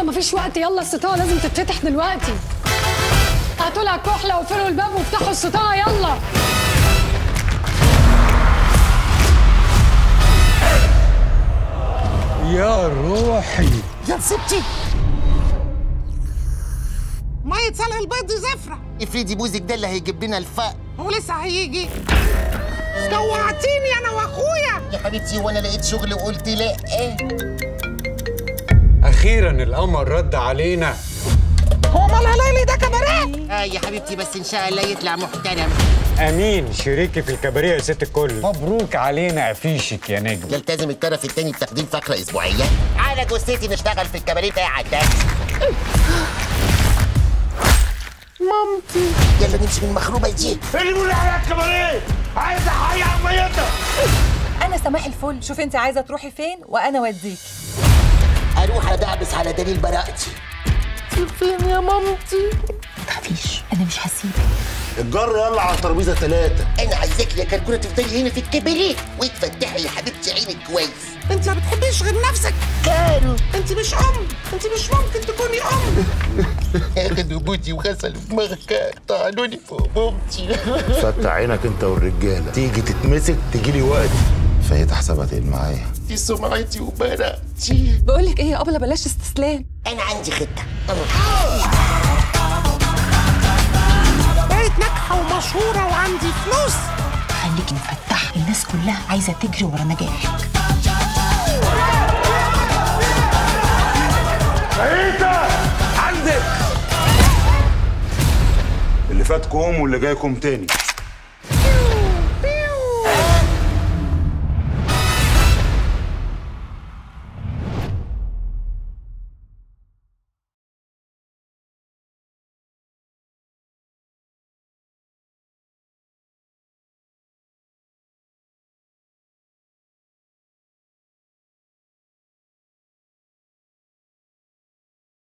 مفيش وقت يلا الستاره لازم تتفتح دلوقتي هاتوا لها كحله وقفلوا الباب وافتحوا الستاره يلا يا روحي يا ستي مية سلق البيض دي زفرة افرضي بوزك ده اللي هيجيب لنا الفقر هو لسه هيجي جوعتيني انا واخويا يا حبيبتي وانا لقيت شغل وقلت لا ايه اخيرا القمر رد علينا هو مال هلالي ده كباريه اه يا حبيبتي بس ان شاء الله يطلع محترم امين شريكي في الكباريه يا ست الكل مبروك علينا افيشك يا نجم يلتزم الطرف الثاني بتقديم فقره اسبوعيه على جثتي نشتغل في الكباريه بتاع عداد مامتي يلا نمشي من المخروبه دي انا سماح الفل شوف انت عايزه تروحي فين وانا اوديك اروح ادعبس على دليل براءتي فين يا مامتي متخافيش انا مش هسيبك الجر يلا على الترابيزه ثلاثة انا عايزاك يا كركوره تفضلي هنا في الكباريه وتفتحي يا حبيبتي عينك كويس انت ما بتحبيش غير نفسك كارو انت مش ام انت مش ممكن تكوني ام اخدوا بوتي وغسلوا دماغك طعنوني فوق مامتي فتح عينك انت والرجاله تيجي تتمسك تيجي لي وقت فهي حسابها تقل معايا دي سمعتي وبراءتي بقول لك ايه يا ابله بلاش استسلام انا عندي خطه بقيت ناجحة ومشهورة وعندي فلوس خليكي مفتحه الناس كلها عايزه تجري ورا نجاحك اللي فات كوم واللي جاي كوم تاني